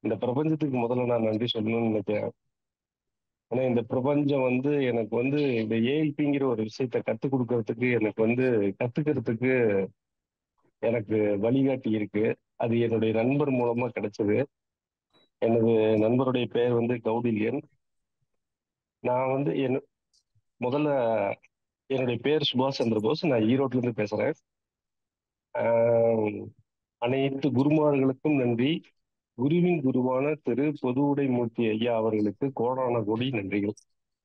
இந்த பிரபஞ்சத்துக்கு முதல்ல நான் நன்றி சொல்லணும்னு நினைக்கிறேன் ஏன்னா இந்த பிரபஞ்சம் வந்து எனக்கு வந்து இந்த ஏஎல்பிங்கிற ஒரு விஷயத்த கற்றுக் கொடுக்கறதுக்கு எனக்கு வந்து கத்துக்கிறதுக்கு எனக்கு வழிகாட்டி இருக்கு அது என்னுடைய நண்பர் மூலமா கிடைச்சது எனது நண்பருடைய பெயர் வந்து கௌடில்யன் நான் வந்து என் முதல்ல என்னுடைய பேர் சுபாஷ் சந்திர போஸ் நான் ஈரோட்ல இருந்து பேசுறேன் ஆஹ் அனைத்து குருமார்களுக்கும் நன்றி குருவின் குருவான திரு பொதுவுடை மூர்த்தி ஐயா அவர்களுக்கு கோடான கோடி நன்றிகள்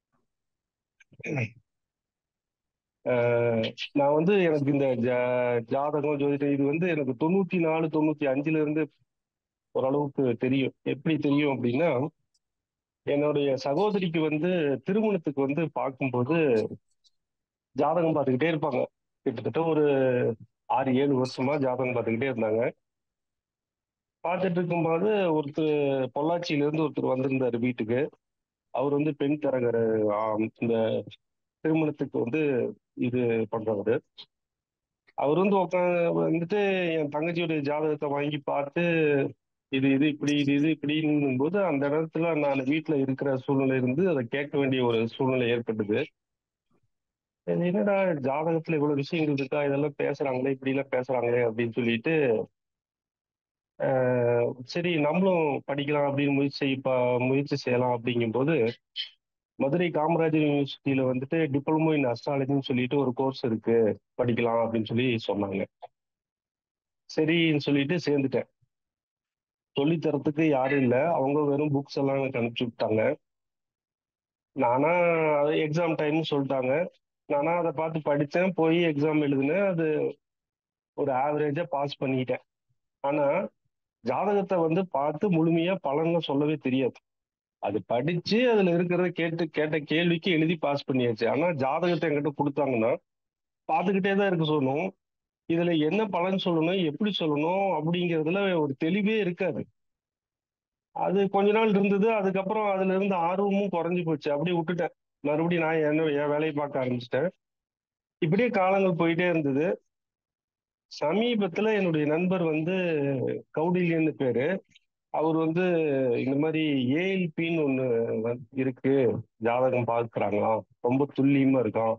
ஆஹ் நான் வந்து எனக்கு இந்த ஜா- ஜாதகம் ஜோதிடம் இது வந்து எனக்கு தொண்ணூத்தி நாலு தொண்ணூத்தி அஞ்சுல இருந்து ஓரளவுக்கு தெரியும் எப்படி தெரியும் அப்படின்னா என்னுடைய சகோதரிக்கு வந்து திருமணத்துக்கு வந்து பார்க்கும்போது ஜாதகம் பார்த்துக்கிட்டே இருப்பாங்க கிட்டத்தட்ட ஒரு ஆறு ஏழு வருஷமா ஜாதகம் பார்த்துக்கிட்டே இருந்தாங்க பார்த்துட்டு இருக்கும்போது ஒருத்தர் பொள்ளாச்சியில இருந்து ஒருத்தர் வந்திருந்தாரு வீட்டுக்கு அவர் வந்து பெண் தரகர் ஆம், இந்த திருமணத்துக்கு வந்து இது பண்றவரு அவர் வந்து உட்காந்து வந்துட்டு என் தங்கச்சியுடைய ஜாதகத்தை வாங்கி பார்த்து இது இது இப்படி இது இது இப்படின்னும் போது அந்த நேரத்துல நான் வீட்டுல இருக்கிற சூழ்நிலை இருந்து அதை கேட்க வேண்டிய ஒரு சூழ்நிலை ஏற்பட்டது இது என்னடா ஜாதகத்துல இவ்வளவு விஷயங்கள் இருக்கா இதெல்லாம் பேசுறாங்களே இப்படி எல்லாம் பேசுறாங்களே அப்படின்னு சொல்லிட்டு ஆஹ் சரி நம்மளும் படிக்கலாம் அப்படின்னு முயற்சி ப- முயற்சி செய்யலாம் அப்படிங்கும்போது மதுரை காமராஜர் யூனிவர்சிட்டியில வந்துட்டு டிப்ளமோ இன் அஸ்ட்ராலஜின்னு சொல்லிட்டு ஒரு கோர்ஸ் இருக்கு படிக்கலாம் அப்படின்னு சொல்லி சொன்னாங்க சரின்னு சொல்லிட்டு சேர்ந்துட்டேன் சொல்லித் தரத்துக்கு யாரும் இல்லை அவங்க வெறும் புக்ஸ் எல்லாம் எனக்கு அனுப்பிச்சு விட்டாங்க நானா எக்ஸாம் டைம்னு சொல்லிட்டாங்க நானா அதை பார்த்து படித்தேன் போய் எக்ஸாம் எழுதினேன் அது ஒரு ஆவரேஜா பாஸ் பண்ணிட்டேன் ஆனா ஜாதகத்தை வந்து பார்த்து முழுமையா பலன்ல சொல்லவே தெரியாது அது படிச்சு அதுல இருக்கிறத கேட்டு கேட்ட கேள்விக்கு எழுதி பாஸ் பண்ணியாச்சு ஆனா ஜாதகத்தை என்கிட்ட கொடுத்தாங்கன்னா பார்த்துக்கிட்டே தான் இருக்க சொல்லணும் இதுல என்ன பலன் சொல்லணும் எப்படி சொல்லணும் அப்படிங்கிறதுல ஒரு தெளிவே இருக்காது அது கொஞ்ச நாள் இருந்தது அதுக்கப்புறம் அதுல இருந்து ஆர்வமும் குறைஞ்சு போச்சு அப்படியே விட்டுட்டேன் மறுபடியும் நான் என்ன என் வேலையை பார்க்க ஆரம்பிச்சிட்டேன் இப்படியே காலங்கள் போயிட்டே இருந்தது சமீபத்துல என்னுடைய நண்பர் வந்து கௌடில்யன்னு பேரு அவர் வந்து இந்த மாதிரி ஏஎல்பின்னு ஒண்ணு வந்து இருக்கு ஜாதகம் பார்க்கறாங்களாம் ரொம்ப துல்லியமா இருக்கான்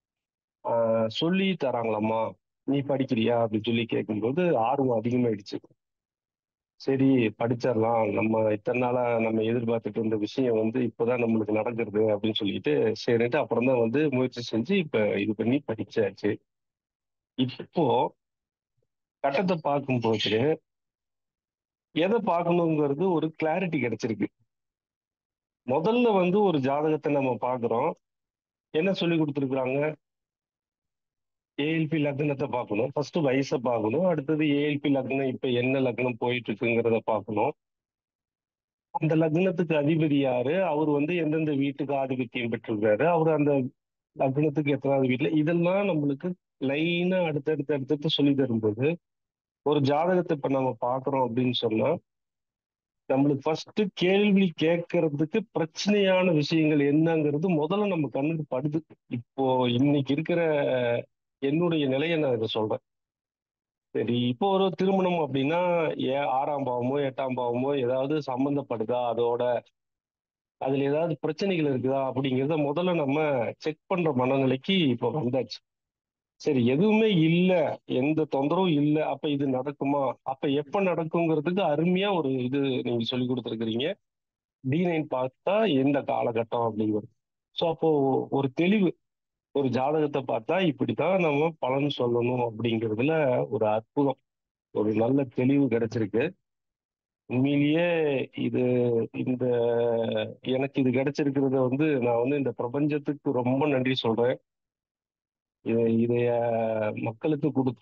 ஆஹ் சொல்லி தராங்களாம்மா நீ படிக்கிறியா அப்படின்னு சொல்லி கேட்கும்போது ஆர்வம் அதிகமாயிடுச்சு சரி படிச்சிடலாம் நம்ம இத்தனை நாளா நம்ம எதிர்பார்த்துட்டு இருந்த விஷயம் வந்து இப்போதான் நம்மளுக்கு நடக்கிறது அப்படின்னு சொல்லிட்டு சரின்ட்டு அப்புறம் தான் வந்து முயற்சி செஞ்சு இப்ப இது பண்ணி படிச்சாச்சு இப்போ கட்டத்தை பார்க்கும்போது எதை பார்க்கணுங்கிறது ஒரு கிளாரிட்டி கிடைச்சிருக்கு முதல்ல வந்து ஒரு ஜாதகத்தை நம்ம பார்க்குறோம் என்ன சொல்லி கொடுத்துருக்குறாங்க ஏஎல்பி லக்னத்தை பார்க்கணும் ஃபர்ஸ்ட் வயசை பார்க்கணும் அடுத்தது ஏஎல்பி லக்னம் இப்ப என்ன லக்னம் போயிட்டு இருக்குங்கிறத பார்க்கணும் அந்த லக்னத்துக்கு அதிபதி யாரு அவர் வந்து எந்தெந்த வீட்டுக்கு ஆதிபத்தியம் பெற்றிருக்காரு அவர் அந்த லக்னத்துக்கு எத்தனாவது வீட்டுல இதெல்லாம் நம்மளுக்கு லைனா அடுத்தடுத்து அடுத்தடுத்து சொல்லி தரும்போது ஒரு ஜாதகத்தை இப்ப நம்ம பார்க்கறோம் அப்படின்னு சொன்னா நம்மளுக்கு ஃபர்ஸ்ட் கேள்வி கேட்கறதுக்கு பிரச்சனையான விஷயங்கள் என்னங்கிறது முதல்ல நம்ம கண்ணுக்கு படுது இப்போ இன்னைக்கு இருக்கிற என்னுடைய நிலையை நான் இதை சொல்றேன் சரி இப்போ ஒரு திருமணம் அப்படின்னா ஏ ஆறாம் பாவமோ எட்டாம் பாவமோ ஏதாவது சம்பந்தப்படுதா அதோட அதுல ஏதாவது பிரச்சனைகள் இருக்குதா அப்படிங்கிறத முதல்ல நம்ம செக் பண்ற மனநிலைக்கு இப்போ வந்தாச்சு சரி எதுவுமே இல்ல எந்த தொந்தரவும் இல்ல அப்ப இது நடக்குமா அப்ப எப்ப நடக்குங்கிறதுக்கு அருமையா ஒரு இது நீங்க சொல்லி கொடுத்துருக்கிறீங்க டி நைன் பார்த்தா எந்த காலகட்டம் அப்படிங்கிறது ஸோ அப்போ ஒரு தெளிவு ஒரு ஜாதகத்தை பார்த்தா இப்படித்தான் நம்ம பலன் சொல்லணும் அப்படிங்கிறதுல ஒரு அற்புதம் ஒரு நல்ல தெளிவு கிடைச்சிருக்கு உண்மையிலேயே இது இந்த எனக்கு இது கிடைச்சிருக்கிறத வந்து நான் வந்து இந்த பிரபஞ்சத்துக்கு ரொம்ப நன்றி சொல்றேன் இதை இதைய மக்களுக்கு கொடுத்த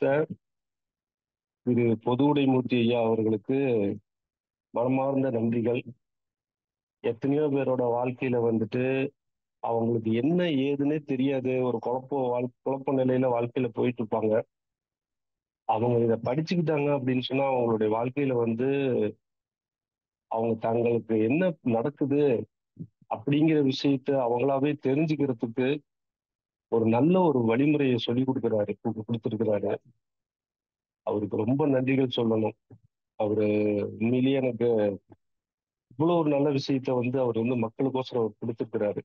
திரு பொதுவுடைமூர்த்தி ஐயா அவர்களுக்கு மனமார்ந்த நன்றிகள் எத்தனையோ பேரோட வாழ்க்கையில வந்துட்டு அவங்களுக்கு என்ன ஏதுன்னே தெரியாது ஒரு குழப்ப வாழ் குழப்ப நிலையில வாழ்க்கையில போயிட்டு இருப்பாங்க அவங்க இதை படிச்சுக்கிட்டாங்க அப்படின்னு சொன்னா அவங்களுடைய வாழ்க்கையில வந்து அவங்க தங்களுக்கு என்ன நடக்குது அப்படிங்கிற விஷயத்த அவங்களாவே தெரிஞ்சுக்கிறதுக்கு ஒரு நல்ல ஒரு வழிமுறையை சொல்லி கொடுக்குறாரு கொடுத்துருக்கிறாரு அவருக்கு ரொம்ப நன்றிகள் சொல்லணும் அவரு உண்மையிலேயே எனக்கு இவ்வளவு ஒரு நல்ல விஷயத்த வந்து அவர் வந்து மக்களுக்கோசரம் அவர் கொடுத்துருக்கிறாரு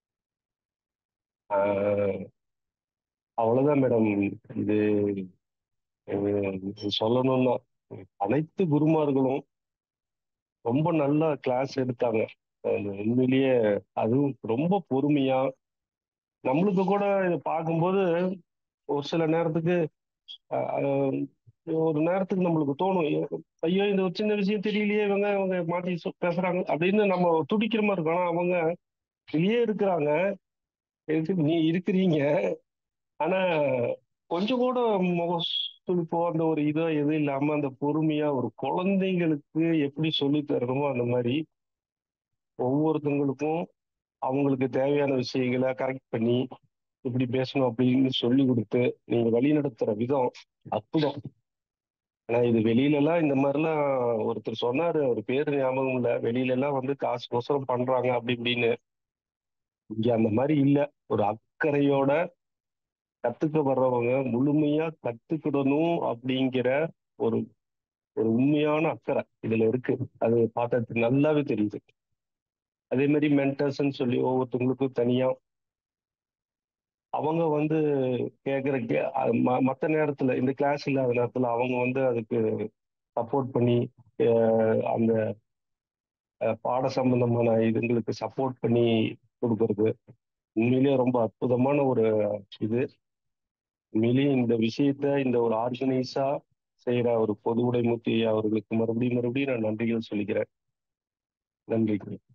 ஆஹ் அவ்வளவுதான் மேடம் இது அஹ் இது சொல்லணும்னா அனைத்து குருமார்களும் ரொம்ப நல்லா கிளாஸ் எடுத்தாங்க அது உண்மையிலேயே அதுவும் ரொம்ப பொறுமையா நம்மளுக்கு கூட இதை பார்க்கும்போது ஒரு சில நேரத்துக்கு அஹ், அஹ், ஒரு நேரத்துக்கு நம்மளுக்கு தோணும் ஐயோ இந்த ஒரு சின்ன விஷயம் தெரியலையே இவங்க அவங்க மாத்தி சொ- பேசுறாங்க அப்படின்னு நம்ம துடிக்கிற மாதிரி இருக்கும் ஆனா அவங்க வெளியே இருக்கிறாங்க இருக்கு- நீ இருக்கிறீங்க ஆனா கொஞ்சம் கூட முக சுளிப்போ அந்த ஒரு இதோ எதுவும் இல்லாம அந்த பொறுமையா ஒரு குழந்தைங்களுக்கு எப்படி சொல்லி தரணுமோ அந்த மாதிரி ஒவ்வொருத்தவங்களுக்கும் அவங்களுக்கு தேவையான விஷயங்களை கரெக்ட் பண்ணி இப்படி பேசணும் அப்படின்னு சொல்லி கொடுத்து நீங்க வழி நடத்துற விதம் அற்புதம் ஆனா இது வெளியில எல்லாம் இந்த மாதிரிலாம் ஒருத்தர் சொன்னாரு அவர் பேரு ஞாபகம் இல்ல வெளியில எல்லாம் வந்து காசு கோசரம் பண்றாங்க அப்படி இப்படின்னு இங்க அந்த மாதிரி இல்ல ஒரு அக்கறையோட கத்துக்க வர்றவங்க முழுமையா கத்துக்கிடணும் அப்படிங்கிற ஒரு ஒரு உண்மையான அக்கறை இதுல இருக்கு அது பார்த்தது நல்லாவே தெரியுது அதே மாதிரி மென்டர்ஸ்ன்னு சொல்லி ஒவ்வொருத்தவங்களுக்கும் தனியா அவங்க வந்து கேட்குற கே அ- ம- மத்த நேரத்துல இந்த கிளாஸ் இல்லாத நேரத்துல அவங்க வந்து அதுக்கு சப்போர்ட் பண்ணி அஹ் அந்த அஹ், பாட சம்பந்தமான இதுங்களுக்கு சப்போர்ட் பண்ணி கொடுக்கறது உண்மையிலேயே ரொம்ப அற்புதமான ஒரு இது உண்மையிலேயே இந்த விஷயத்த இந்த ஒரு ஆர்கனைஸா செய்யற ஒரு பொது உடைமூர்த்தி அவர்களுக்கு மறுபடியும் மறுபடியும் நான் நன்றிகள் சொல்லிக்கிறேன் நன்றி